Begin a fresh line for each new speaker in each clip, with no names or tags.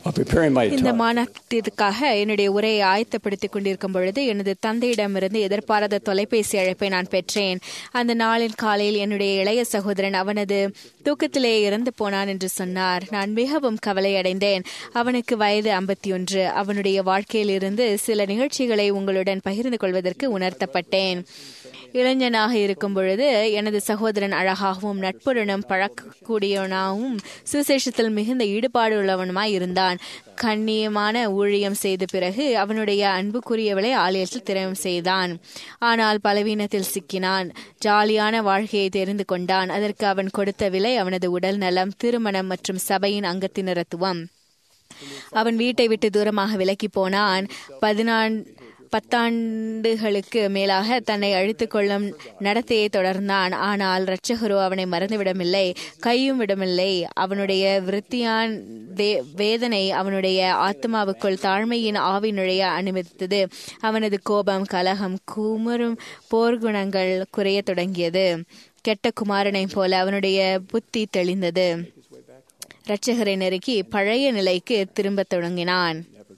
While preparing my
இந்த
talk,
மாநாட்டிற்காக என்னுடைய உரையை ஆயத்தப்படுத்திக் கொண்டிருக்கும் பொழுது எனது தந்தையிடமிருந்து எதிர்பாராத தொலைபேசி அழைப்பை நான் பெற்றேன் அந்த நாளின் காலையில் என்னுடைய இளைய சகோதரன் அவனது தூக்கத்திலே இறந்து போனான் என்று சொன்னார் நான் மிகவும் கவலையடைந்தேன் அவனுக்கு வயது ஐம்பத்தி ஒன்று அவனுடைய வாழ்க்கையிலிருந்து சில நிகழ்ச்சிகளை உங்களுடன் பகிர்ந்து கொள்வதற்கு உணர்த்தப்பட்டேன் இளைஞனாக இருக்கும் பொழுது எனது சகோதரன் அழகாகவும் நட்புடனும் பழக்கக்கூடியவனாகவும் சுவிசேஷத்தில் மிகுந்த ஈடுபாடு உள்ளவனுமாய் இருந்தான் கண்ணியமான ஊழியம் செய்த பிறகு அவனுடைய அன்புக்குரியவளை ஆலயத்தில் திறவும் செய்தான் ஆனால் பலவீனத்தில் சிக்கினான் ஜாலியான வாழ்க்கையை தெரிந்து கொண்டான் அதற்கு அவன் கொடுத்த விலை அவனது உடல் நலம் திருமணம் மற்றும் சபையின் அங்கத்தினரத்துவம் அவன் வீட்டை விட்டு தூரமாக விலக்கி போனான் பதினான் பத்தாண்டுகளுக்கு மேலாக தன்னை அழித்துக் கொள்ளும் நடத்தையை தொடர்ந்தான் ஆனால் இரட்சகரோ அவனை மறந்துவிடமில்லை கையும் விடமில்லை அவனுடைய விருத்தியான் வே- வேதனை அவனுடைய ஆத்மாவுக்குள் தாழ்மையின் ஆவி நுழைய அனுமதித்தது அவனது கோபம் கலகம் குமுறும் போர்க்குணங்கள் குறையத் தொடங்கியது கெட்ட குமாரனைப் போல அவனுடைய புத்தி தெளிந்தது இரட்சகரை நெருக்கி பழைய நிலைக்கு திரும்பத் தொடங்கினான்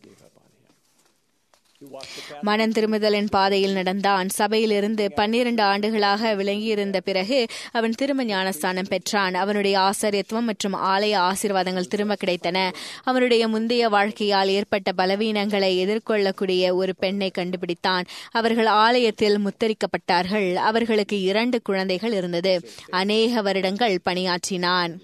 மனம் திரும்புதலின் பாதையில் நடந்தான் சபையிலிருந்து பன்னிரண்டு ஆண்டுகளாக விளங்கியிருந்த பிறகு அவன் திரும்ப ஞானஸ்தானம் பெற்றான் அவனுடைய ஆசாரியத்துவம் மற்றும் ஆலய ஆசீர்வாதங்கள் திரும்ப கிடைத்தன அவனுடைய முந்தைய வாழ்க்கையால் ஏற்பட்ட பலவீனங்களை எதிர்கொள்ளக்கூடிய ஒரு பெண்ணை கண்டுபிடித்தான் அவர்கள் ஆலயத்தில் முத்தரிக்கப்பட்டார்கள் அவர்களுக்கு இரண்டு குழந்தைகள் இருந்தது அநேக வருடங்கள் பணியாற்றினான்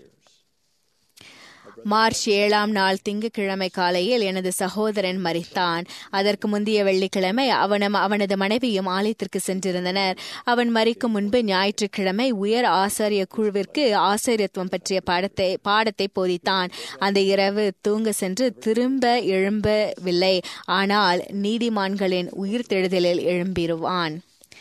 மார்ச் ஏழாம் நாள் திங்கட்கிழமை காலையில் எனது சகோதரன் மரித்தான் அதற்கு முந்தைய வெள்ளிக்கிழமை அவனும் அவனது மனைவியும் ஆலயத்திற்கு சென்றிருந்தனர் அவன் மறிக்கும் முன்பு ஞாயிற்றுக்கிழமை உயர் ஆசாரிய குழுவிற்கு ஆசாரியத்துவம் பற்றிய பாடத்தை பாடத்தை போதித்தான் அந்த இரவு தூங்க சென்று திரும்ப எழும்பவில்லை ஆனால் நீதிமான்களின் உயிர்த்தெழுதலில் எழும்பிடுவான்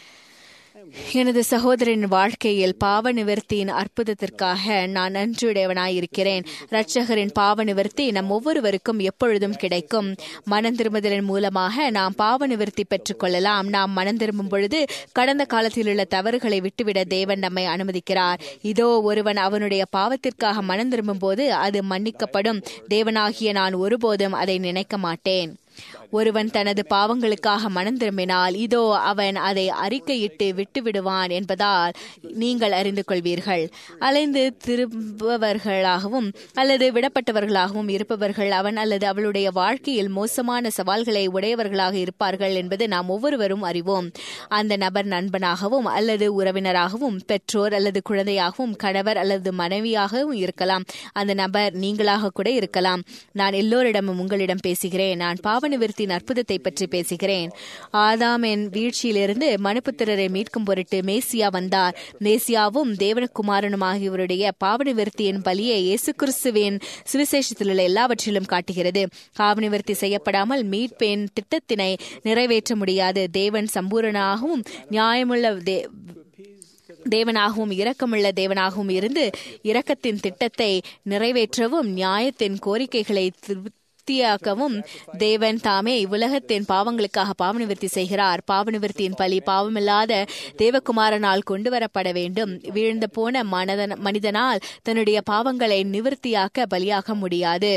எனது சகோதரன் வாழ்க்கையில் பாவ நிவர்த்தியின் அற்புதத்திற்காக நான் நன்றியுடையவனாயிருக்கிறேன் இரட்சகரின் பாவ நிவர்த்தி நம் ஒவ்வொருவருக்கும் எப்பொழுதும் கிடைக்கும் மனம் திரும்புதலின் மூலமாக நாம் பாவ நிவர்த்தி பெற்றுக் கொள்ளலாம் நாம் மனம் திரும்பும் பொழுது கடந்த காலத்தில் உள்ள தவறுகளை விட்டுவிட தேவன் நம்மை அனுமதிக்கிறார் இதோ ஒருவன் அவனுடைய பாவத்திற்காக மனம் திரும்பும் போது அது மன்னிக்கப்படும் தேவனாகிய நான் ஒருபோதும் அதை நினைக்க மாட்டேன் ஒருவன் தனது பாவங்களுக்காக மனம் திரும்பினால் இதோ அவன் அதை அறிக்கையிட்டு விட்டு விடுவான் என்பதால் நீங்கள் அறிந்து கொள்வீர்கள் அலைந்து திரும்பவர்களாகவும் அல்லது விடப்பட்டவர்களாகவும் இருப்பவர்கள் அவன் அல்லது அவளுடைய வாழ்க்கையில் மோசமான சவால்களை உடையவர்களாக இருப்பார்கள் என்பது நாம் ஒவ்வொருவரும் அறிவோம் அந்த நபர் நண்பனாகவும் அல்லது உறவினராகவும் பெற்றோர் அல்லது குழந்தையாகவும் கணவர் அல்லது மனைவியாகவும் இருக்கலாம் அந்த நபர் நீங்களாக கூட இருக்கலாம் நான் எல்லோரிடமும் உங்களிடம் பேசுகிறேன் நான் பாவ நிவர்த்தியின் அற்புதத்தை பற்றி பேசுகிறேன் ஆதாமின் வீழ்ச்சியிலிருந்து மனுப்புத்திரரை மீட்கும் பொருட்டு மேசியா வந்தார் மேசியாவும் தேவனகுமாரனும் ஆகியோருடைய பாவ நிவர்த்தியின் பலியை இயேசு கிறிஸ்துவின் சுவிசேஷத்தில் உள்ள எல்லாவற்றிலும் காட்டுகிறது பாவ நிவர்த்தி செய்யப்படாமல் மீட்பின் திட்டத்தினை நிறைவேற்ற முடியாது தேவன் சம்பூரணாகவும் நியாயமுள்ள தே- தேவனாகவும் இரக்கமுள்ள தேவனாகவும் இருந்து இரக்கத்தின் திட்டத்தை நிறைவேற்றவும் நியாயத்தின் கோரிக்கைகளை திருப்தியாக்கவும் தேவன் தாமே இவ்வுலகத்தின் பாவங்களுக்காக பாவநிவர்த்தி செய்கிறார் பாவநிவர்த்தியின் பலி பாவமில்லாத தேவகுமாரனால் கொண்டு வரப்பட வேண்டும் வீழ்ந்து போன மனதன் மனிதனால் தன்னுடைய பாவங்களை நிவர்த்தியாக்க பலியாக முடியாது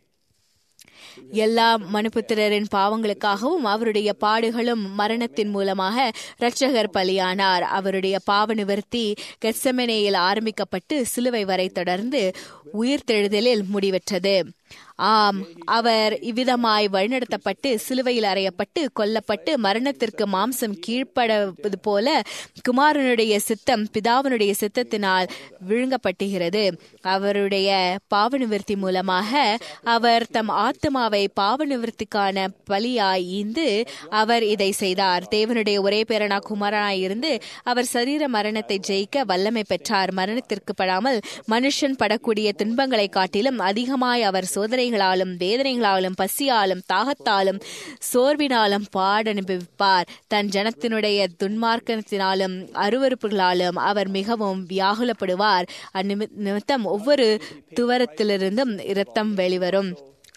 எல்லா மனுபுத்திரரின் பாவங்களுக்காகவும் அவருடைய பாடுகளும் மரணத்தின் மூலமாக இரட்சகர் பலியானார் அவருடைய பாவ நிவர்த்தி கெத்செமனேயில் ஆரம்பிக்கப்பட்டு சிலுவை வரை தொடர்ந்து உயிர்த்தெழுதலில் முடிவற்றது ஆம் அவர் இவ்விதமாய் வழிநடத்தப்பட்டு சிலுவையில் அறையப்பட்டு கொல்லப்பட்டு மரணத்திற்கு மாம்சம் கீழ்ப்படுவது போல குமாரனுடைய சித்தம் பிதாவினுடைய சித்தத்தினால் விழுங்கப்பட்டுகிறது அவருடைய பாவ நிவர்த்தி மூலமாக அவர் தம் ஆத்மாவை பாவ நிவர்த்திக்கான பலியாய் ஈந்து அவர் இதை செய்தார் தேவனுடைய ஒரே பேரனா குமாரனாய் இருந்து அவர் சரீர மரணத்தை ஜெயிக்க வல்லமை பெற்றார் மரணத்திற்கு படாமல் மனுஷன் படக்கூடிய துன்பங்களை காட்டிலும் அதிகமாய் அவர் சோதனைகளாலும் வேதனைகளாலும் பசியாலும் தாகத்தாலும் சோர்வினாலும் பாட அனுபவிப்பார் தன் ஜனத்தினுடைய துன்மார்க்கத்தினாலும் அருவறுப்புகளாலும் அவர் மிகவும் வியாகுலப்படுவார் அந்நிமி- நிமித்தம் ஒவ்வொரு துவரத்திலிருந்தும் இரத்தம் வெளிவரும்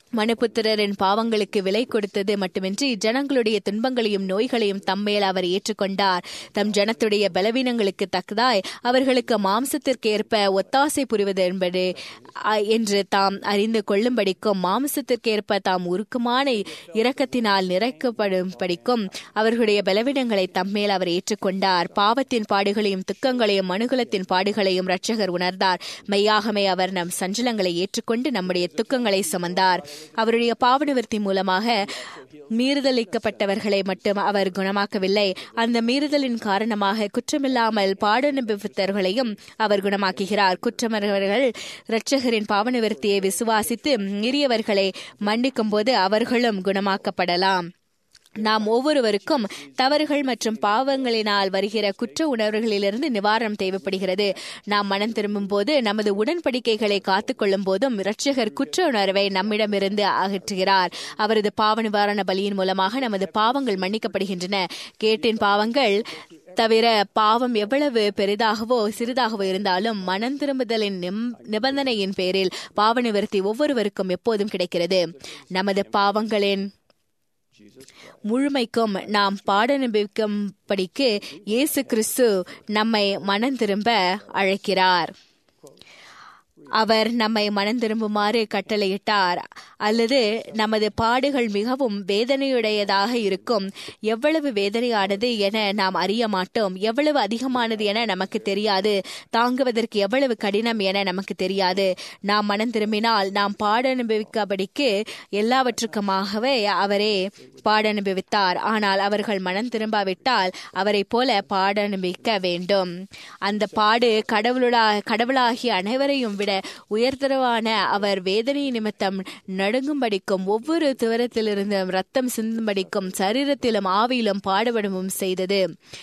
மனுபுத்திரரின் பாவங்களுக்கு விலை கொடுத்தது மட்டுமின்றி ஜனங்களுடைய துன்பங்களையும் நோய்களையும் தம்மேல் அவர் ஏற்றுக்கொண்டார் தம் ஜனத்துடைய பலவீனங்களுக்கு தக்கதாய் அவர்களுக்கு மாம்சத்திற்கேற்ப ஒத்தாசை புரிவது என்பது அ- என்று தாம் அறிந்து கொள்ளும்படிக்கும் மாம்சத்திற்கேற்ப தாம் உருக்கமான இரக்கத்தினால் நிறைக்கப்படும்படிக்கும் அவர்களுடைய பலவீனங்களை தம்மேல் அவர் ஏற்றுக்கொண்டார் பாவத்தின் பாடுகளையும் துக்கங்களையும் மனுகுலத்தின் பாடுகளையும் இரட்சகர் உணர்ந்தார் மெய்யாகமே அவர் நம் சஞ்சலங்களை ஏற்றுக்கொண்டு நம்முடைய துக்கங்களை சுமந்தார் அவருடைய பாவ நிவர்த்தி மூலமாக மீறுதலிக்கப்பட்டவர்களை மட்டும் அவர் குணமாக்கவில்லை அந்த மீறுதலின் காரணமாக குற்றமில்லாமல் பாடனுபவித்தவர்களையும் அவர் குணமாக்குகிறார் குற்றமற்றவர்கள் இரட்சகரின் பாவ நிவர்த்தியை விசுவாசித்து மீறியவர்களை மன்னிக்கும் போது அவர்களும் குணமாக்கப்படலாம் நாம் ஒவ்வொருவருக்கும் தவறுகள் மற்றும் பாவங்களினால் வருகிற குற்ற உணர்வுகளிலிருந்து நிவாரணம் தேவைப்படுகிறது நாம் மனம் திரும்பும் போது நமது உடன்படிக்கைகளை காத்துக்கொள்ளும் போதும் இரட்சகர் குற்ற உணர்வை நம்மிடமிருந்து அகற்றுகிறார் அவரது பாவ நிவாரண பலியின் மூலமாக நமது பாவங்கள் மன்னிக்கப்படுகின்றன கேட்டின் பாவங்கள் தவிர பாவம் எவ்வளவு பெரிதாகவோ சிறிதாகவோ இருந்தாலும் மனம் திரும்புதலின் நிம்- நிபந்தனையின் பேரில் பாவ நிவர்த்தி ஒவ்வொருவருக்கும் எப்போதும் கிடைக்கிறது நமது பாவங்களின் முழுமைக்கும் நாம் பாடனுபவிக்கும்படிக்கு இயேசு கிறிஸ்து நம்மை மனம் திரும்ப அழைக்கிறார் அவர் நம்மை மனம் திரும்புமாறு கட்டளையிட்டார் அல்லது நமது பாடுகள் மிகவும் வேதனையுடையதாக இருக்கும் எவ்வளவு வேதனையானது என நாம் அறிய மாட்டோம் எவ்வளவு அதிகமானது என நமக்கு தெரியாது தாங்குவதற்கு எவ்வளவு கடினம் என நமக்கு தெரியாது நாம் மனம் திரும்பினால் நாம் பாட அனுபவிக்கபடிக்கு எல்லாவற்றுக்குமாகவே அவரே பாட அனுபவித்தார் ஆனால் அவர்கள் மனம் திரும்பாவிட்டால் அவரை போல பாட அனுபவிக்க வேண்டும் அந்த பாடு கடவுளா கடவுளாகிய அனைவரையும் விட உயர்தரவான அவர் வேதனை நிமித்தம் நடுங்கும்படிக்கும் ஒவ்வொரு துவரத்திலிருந்தும் ரத்தம் சிந்தும்படிக்கும் சரீரத்திலும் ஆவியிலும் பாடுபடவும் செய்தது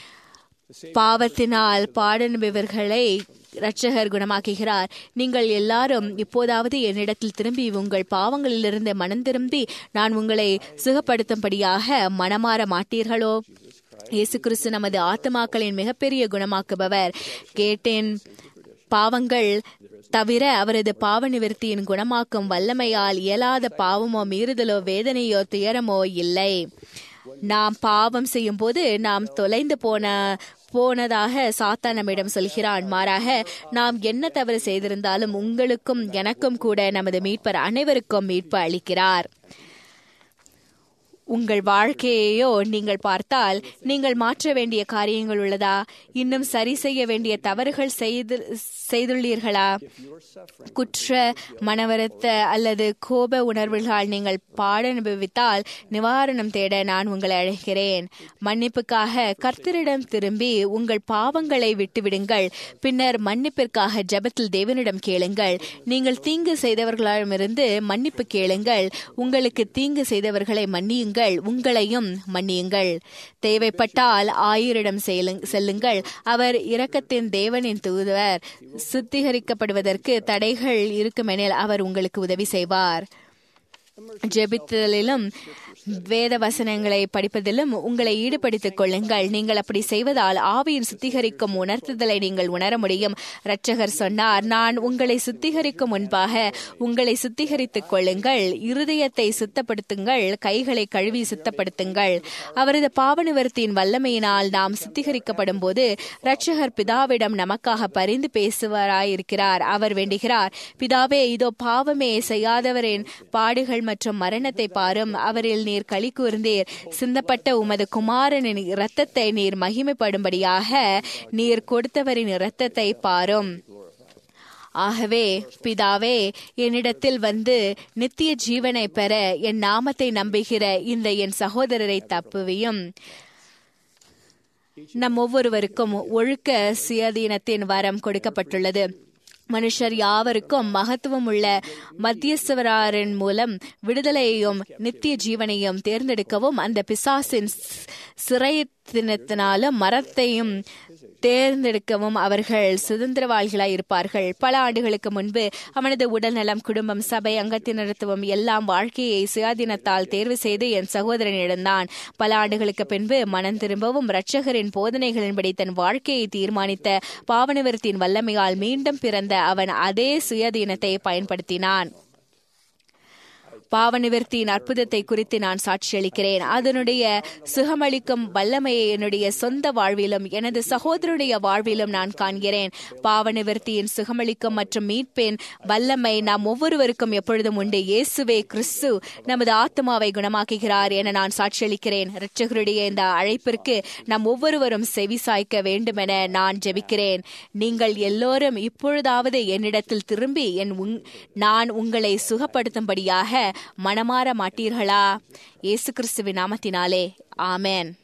பாவத்தினால் பாடனுபவர்களை இரட்சகர் குணமாக்குகிறார் நீங்கள் எல்லாரும் இப்போதாவது என்னிடத்தில் திரும்பி உங்கள் பாவங்களிலிருந்து மனம் திரும்பி நான் உங்களை சுகப்படுத்தும்படியாக மனமாற மாட்டீர்களோ இயேசு கிறிஸ்து நமது ஆத்மாக்களின் மிகப்பெரிய குணமாக்குபவர் கேட்டேன் பாவங்கள் தவிர அவரது பாவ நிவர்த்தியின் குணமாக்கும் வல்லமையால் இயலாத பாவமோ மீறுதலோ வேதனையோ துயரமோ இல்லை நாம் பாவம் செய்யும் போது நாம் தொலைந்து போன போனதாக சாத்தான் நம்மிடம் சொல்கிறான் மாறாக நாம் என்ன தவறு செய்திருந்தாலும் உங்களுக்கும் எனக்கும் கூட நமது மீட்பர் அனைவருக்கும் மீட்பு அளிக்கிறார் உங்கள் வாழ்க்கையையோ நீங்கள் பார்த்தால் நீங்கள் மாற்ற வேண்டிய காரியங்கள் உள்ளதா இன்னும் சரி செய்ய வேண்டிய தவறுகள் செய்து செய்துள்ளீர்களா குற்ற மனவரத்த அல்லது கோப உணர்வுகளால் நீங்கள் பாட அனுபவித்தால் நிவாரணம் தேட நான் உங்களை அழைக்கிறேன் மன்னிப்புக்காக கர்த்தரிடம் திரும்பி உங்கள் பாவங்களை விட்டுவிடுங்கள் பின்னர் மன்னிப்பிற்காக ஜெபத்தில் தேவனிடம் கேளுங்கள் நீங்கள் தீங்கு செய்தவர்களிடமிருந்து மன்னிப்பு கேளுங்கள் உங்களுக்கு தீங்கு செய்தவர்களை மன்னியுங்கள் உங்களையும் மன்னியுங்கள் தேவைப்பட்டால் ஆயிரிடம் செல்லுங்- செல்லுங்கள் அவர் இரக்கத்தின் தேவனின் தூதுவர் சுத்திகரிக்கப்படுவதற்கு தடைகள் இருக்குமெனில் அவர் உங்களுக்கு உதவி செய்வார் ஜெபித்தலிலும் வேத வசனங்களை படிப்பதிலும் உங்களை ஈடுபடுத்திக் கொள்ளுங்கள் நீங்கள் அப்படி செய்வதால் ஆவியின் சுத்திகரிக்கும் உணர்த்துதலை நீங்கள் உணர முடியும் இரட்சகர் சொன்னார் நான் உங்களை சுத்திகரிக்கும் முன்பாக உங்களை சுத்திகரித்துக் கொள்ளுங்கள் இருதயத்தை சுத்தப்படுத்துங்கள் கைகளை கழுவி சுத்தப்படுத்துங்கள் அவரது பாவ நிவர்த்தியின் வல்லமையினால் நாம் சுத்திகரிக்கப்படும் போது இரட்சகர் பிதாவிடம் நமக்காக பரிந்து பேசுவராயிருக்கிறார் அவர் வேண்டுகிறார் பிதாவே இதோ பாவமே செய்யாதவரின் பாடுகள் மற்றும் மரணத்தை பாரும் அவரில் நீர் களி கூர்ந்தீர் சிந்தப்பட்ட உமது குமாரனின் இரத்தத்தை நீர் மகிமைப்படும்படியாக நீர் கொடுத்தவரின் இரத்தத்தை பாரும் ஆகவே பிதாவே என்னிடத்தில் வந்து நித்திய ஜீவனை பெற என் நாமத்தை நம்புகிற இந்த என் சகோதரரை தப்புவியும் நம் ஒவ்வொருவருக்கும் ஒழுக்க சுயாதீனத்தின் வரம் கொடுக்கப்பட்டுள்ளது மனுஷர் யாவருக்கும் மகத்துவம் உள்ள மத்தியஸ்தவராரின் மூலம் விடுதலையையும் நித்திய ஜீவனையும் தேர்ந்தெடுக்கவும் அந்த பிசாசின் சிறைத்தினத்தினாலும் மரத்தையும் தேர்ந்தெடுக்கவும் அவர்கள் சுதந்திரவாளிகளாய் இருப்பார்கள் பல ஆண்டுகளுக்கு முன்பு அவனது உடல்நலம் குடும்பம் சபை அங்கத்தினத்துவம் எல்லாம் வாழ்க்கையை சுயாதீனத்தால் தேர்வு செய்து என் சகோதரன் இழந்தான் பல ஆண்டுகளுக்கு பின்பு மனம் திரும்பவும் இரட்சகரின் போதனைகளின்படி தன் வாழ்க்கையை தீர்மானித்த பாவனவரத்தின் வல்லமையால் மீண்டும் பிறந்த அவன் அதே சுயாதீனத்தை பயன்படுத்தினான் பாவ நிவர்த்தியின் அற்புதத்தை குறித்து நான் சாட்சியளிக்கிறேன் அதனுடைய சுகமளிக்கும் வல்லமையை என்னுடைய சொந்த வாழ்விலும் எனது சகோதரனுடைய வாழ்விலும் நான் காண்கிறேன் பாவ நிவர்த்தியின் சுகமளிக்கும் மற்றும் மீட்பின் வல்லமை நாம் ஒவ்வொருவருக்கும் எப்பொழுதும் உண்டு இயேசுவே கிறிஸ்து நமது ஆத்மாவை குணமாக்குகிறார் என நான் சாட்சியளிக்கிறேன் இரட்சகருடைய இந்த அழைப்பிற்கு நாம் ஒவ்வொருவரும் செவி சாய்க்க வேண்டுமென நான் ஜெபிக்கிறேன் நீங்கள் எல்லோரும் இப்பொழுதாவது என்னிடத்தில் திரும்பி என் உங் நான் உங்களை சுகப்படுத்தும்படியாக மனமாற மாட்டீர்களா இயேசு கிறிஸ்துவின் நாமத்தினாலே ஆமென்